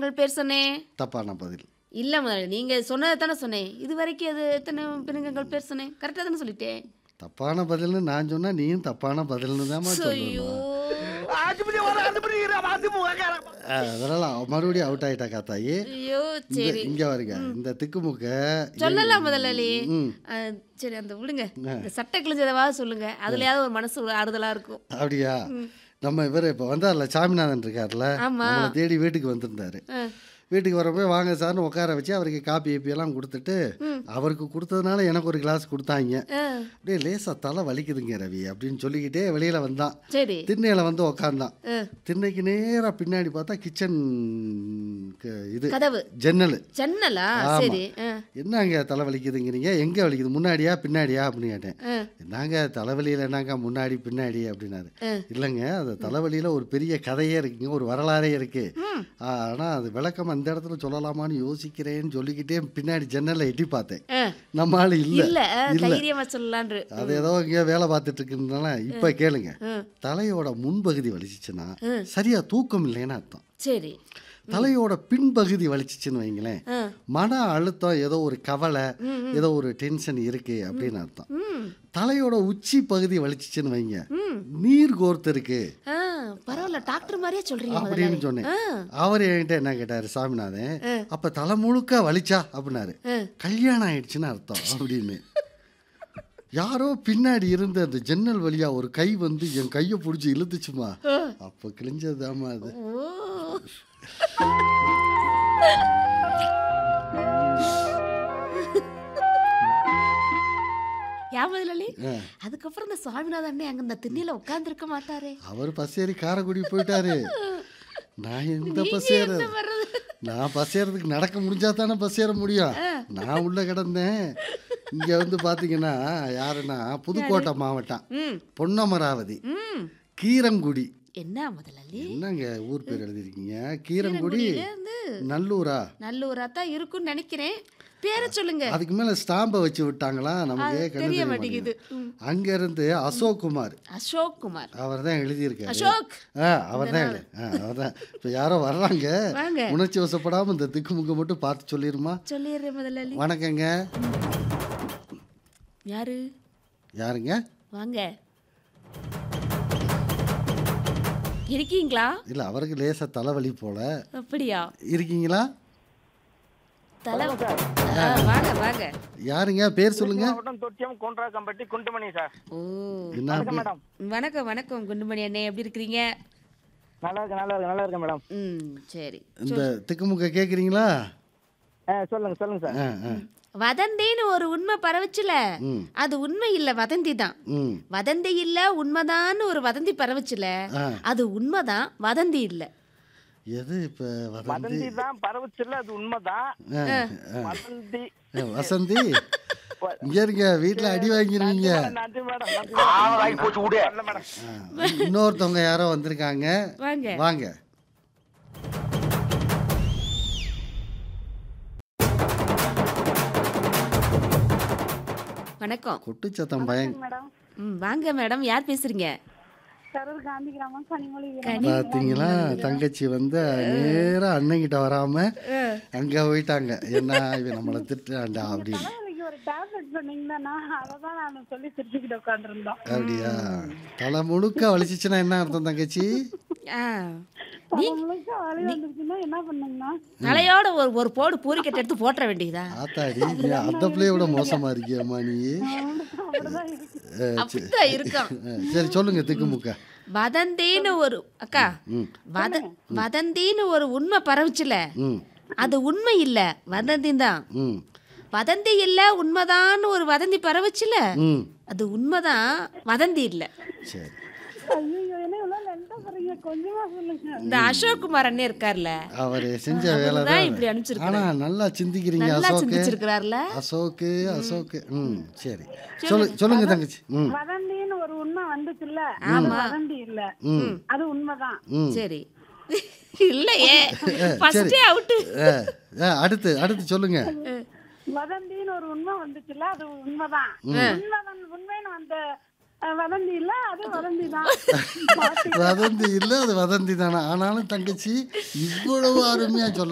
பிணங்கள் பேர் சொன்னேன் தப்பான பதில் இல்ல முதலாளி நீங்க சொன்னதை தானே சொன்னேன் இது வரைக்கும் அது எத்தனை பிணங்கள் பேர் சொன்னேன் கரெக்டா தானே சொல்லிட்டேன் தப்பான பதில்னு நான் சொன்னா நீயும் தப்பான பதில்னு தான் ஐயோ அதனால அவ மறுபடியும் அவுட் ஆயிட்டா காத்தாயி ஐயோ இந்த சரி இங்க வருங்க இந்த திக்குமுக்க சொல்லலாம் முதலாளி ம். ஆ, சரி அந்த விடுங்க இந்த சட்டை கிழிஞ்சதவாவது சொல்லுங்க அதுலயாவது ஒரு மனசு ஒரு ஆறுதலா இருக்கும் அப்படியா நம்ம இவர் இப்போ வந்தார்ல சாமிநாதன் இருக்கார்ல ஆமா. நம்மளை தேடி வீட்டுக்கு வந்திருந்தாரு ஆ. வீட்டுக்கு வரப்போ வாங்க சார்னு உட்கார வச்சு அவருக்கு காப்பி கீப்பி எல்லாம் கொடுத்துட்டு அவருக்கு கொடுத்ததுனால எனக்கு ஒரு கிளாஸ் கொடுத்தாங்க ஆ, அப்படியே லேசா தலை வலிக்குதுங்க ரவி அப்படின்னு சொல்லிக்கிட்டே வெளியில வந்தான் சரி திண்ணையில வந்து உக்காந்தான் ஆ. திண்ணைக்கு நேரா பின்னாடி பார்த்தா கிச்சன் இது கதவு ஜன்னல் ஜன்னலா சரி ஆ, என்னங்க தலை வலிக்குதுங்கிறீங்க எங்க வலிக்குது முன்னாடியா பின்னாடியா அப்படின்னு கேட்டேன் ஆ, என்னங்க தலைவலியில் என்னங்க முன்னாடி பின்னாடி அப்படின்னாரு இல்லைங்க அது தலைவலியில் ஒரு பெரிய கதையே இருக்குங்க ஒரு வரலாறே இருக்கு ஆனால் அது விளக்கம் அந்த இடத்துல சொல்லலாமான்னு யோசிக்கிறேன்னு சொல்லிக்கிட்டே பின்னாடி ஜன்னலை எட்டி பார்த்தேன் ஆ. நம்ம ஆளு இல்ல இல்லை ஆ, தைரியமா சொல்லலான்று அது ஏதோ இங்கே வேலை பார்த்துட்டு இருக்குனால இப்போ கேளுங்க ஆ. தலையோட முன்பகுதி வலிச்சிச்சுன்னா சரியா தூக்கம் இல்லைன்னு அர்த்தம் சரி தலையோட பின்பகுதி வலிச்சிச்சுன்னு வைங்களேன் ஆ. மன அழுத்தம் ஏதோ ஒரு கவலை ஏதோ ஒரு டென்ஷன் இருக்கு அப்படின்னு அர்த்தம் ம் தலையோட உச்சி பகுதி வலிச்சிச்சுன்னு வைங்க நீர் கோர்த்து இருக்கு ஆ பரவாயில்ல டாக்டர் மாதிரியே சொல்றீங்க அப்படின்னு முதலாளி. சொன்னேன் ஆ. அவர் என்கிட்ட என்ன கேட்டாரு சாமிநாதன் அப்ப தலை முழுக்க வலிச்சா அப்படின்னாரு கல்யாணம் ஆயிடுச்சுன்னு அர்த்தம் அப்படின்னு யாரோ பின்னாடி இருந்த அந்த ஜன்னல் வழியா ஒரு கை வந்து என் கையை பிடிச்சி இழுத்துச்சுமா அப்ப கிழிஞ்சதுதாம்மா அது ஓ யா முதலாளி அதுக்கப்புறம் இந்த சுவாமிநாதன் அண்ணே அங்க இந்த திண்ணையில உட்கார்ந்துருக்க மாட்டாரே அவர் பஸ் ஏறி காரைக்குடி போயிட்டாரு நான் எந்த பஸ் ஏறது நான் பஸ் ஏறதுக்கு நடக்க முடிஞ்சா தானே பஸ் ஏற முடியும் நான் உள்ள கிடந்தேன் இங்க வந்து பாத்தீங்கன்னா யாருன்னா புதுக்கோட்டை மாவட்டம் ம் பொன்னமராவதி ம் கீரங்குடி என்ன முதலாளி என்னங்க ஊர் பேர் எழுதிருக்கீங்க கீரங்குடி இருந்து நல்லூரா நல்லூரா தான் இருக்கும்னு நினைக்கிறேன் பேரை சொல்லுங்க அதுக்கு மேல ஸ்டாம்பை வச்சு விட்டாங்களா நமக்கு கண்ணு தெரிய தெரிய மாட்டேங்குது மாட்டேங்குது அங்க இருந்து அசோக் குமார் அசோக் குமார் அவர் தான் எழுதியிருக்காரு அசோக் ஆ அவர் தான் அவர் தான் இப்போ யாரோ வர்றாங்க வாங்க உணர்ச்சி வசப்படாம இந்த திக்குமுக்க மட்டும் பார்த்து சொல்லிருமா சொல்லிடுறேன் முதலாளி வணக்கங்க யாரு யாருங்க வாங்க இருக்கீங்களா இல்ல அவருக்கு லேசா தலைவலி போல அப்படியா இருக்கீங்களா தலை ஆ, வாங்க வாங்க யாருங்க பேர் சொல்லுங்க மாவட்டம் தொட்டியம் கொன்றாக்கம்பட்டி குண்டுமணி சார் ஓ என்ன வணக்கம் பேர்? மேடம் வணக்கம் வணக்கம் குண்டுமணி அண்ணே எப்படி இருக்கிறீங்க நல்லா இருக்கு நல்லா இருக்கு நல்லா இருக்கேன் மேடம் ம் சரி இந்த திக்குமுக்க கேக்குறீங்களா ஆ சொல்லுங்க சொல்லுங்க சார் ஆ ஆ வதந்தின்னு ஒரு உண்மை பரவுச்சுல ம் அது உண்மை இல்ல வதந்தி தான் ம் வதந்தி இல்ல உண்மைதான்னு ஒரு வதந்தி பரவுச்சுல ஆ அது உண்மைதான் வதந்தி இல்ல எது இப்போ வதந்தி வதந்தி தான் பரவுச்சுல அது உண்மைதான் ஆ, ஆ. வதந்தி ஆ, வசந்தி இங்க இருங்க வீட்ல அடி வாங்கிருவீங்க நன்றி மேடம் நன்றி மேடம். நல்ல மேடம் ஆ, இன்னொருத்தவங்க யாரோ வந்திருக்காங்க வாங்க வாங்க வணக்கம் கொட்டு சத்தம் பயங்க மேடம் ம் வாங்க மேடம் யார் பேசுறீங்க கரூர் காந்தி கிராமம் கனிமொழி பாத்தீங்களா தங்கச்சி வந்து நேரா அண்ணங்கிட்ட வராம அங்க போயிட்டாங்க என்ன இவன் நம்மளை திட்டுறான்டா அப்படின்னு தலைவலிக்கு ஒரு டேப்லெட் சொன்னீங்கன்னா அதை தான் நான் சொல்லி சிரிச்சுக்கிட்டு உட்காந்துருந்தோம் அப்படியா தலை முழுக்க வலிச்சிச்சுன்னா என்ன அர்த்தம் தங்கச்சி ஆ முழுக்க வலி வந்துருச்சுன்னா என்ன பண்ணுங்கன்னா தலையோட ஒரு ஒரு போடு பூரிக்கட்டை எடுத்து போட்டுற வேண்டியதா ஆத்தாடி நீ அந்த பிள்ளைய விட மோசமா இருக்கியம்மா நீ அப்படிதான் இருக்கு ஆ, அப்படித்தான் இருக்கும் ஆ, சரி சொல்லுங்க திக்குமுக்க வதந்தின்னு ஒரு அக்கா வத வதந்தின்னு ஒரு உண்மை பரவுச்சுல ம் அது உண்மை இல்ல வதந்தி தான் ம் வதந்தி இல்ல உண்மைதான்னு ஒரு வதந்தி பரவுச்சுல ம் அது உண்மைதான் வதந்தி இல்ல சரி ஐயோ என்ன இவ்வளோ லெண்டா போறீங்க கொஞ்சமா சொல்லுங்க இந்த அசோக் குமார் அண்ணே இருக்கார்ல அவர் செஞ்ச வேலை தான் தான் இப்படி அனுப்பிச்சிருக்காரு ஆனா நல்லா சிந்திக்கிறீங்க நல்லா அசோக்கு சிந்திச்சிருக்கிறார்ல அசோக்கு அசோக்கு ம் சரி சொல்லு சொல்லுங்க தங்கச்சி ம் வதந்தின்னு ஒரு உண்மை வந்துச்சுல்ல வதந்தி இல்ல ம் அது உண்மைதான் ம் சரி இல்லையே ஃபர்ஸ்டே அவுட்டு ஆ, ஆ, அடுத்து அடுத்து சொல்லுங்க வதந்தின்னு ஒரு உண்மை வந்துச்சுல்ல அது உண்மைதான் உண்மைதான் உண்மைன்னு வந்த அஹ், வதந்தி இல்ல அது வதந்தி தான் வதந்தி இல்லை அது வதந்தி தானே ஆனாலும் தங்கச்சி இவ்வளவு அருமையா சொல்ல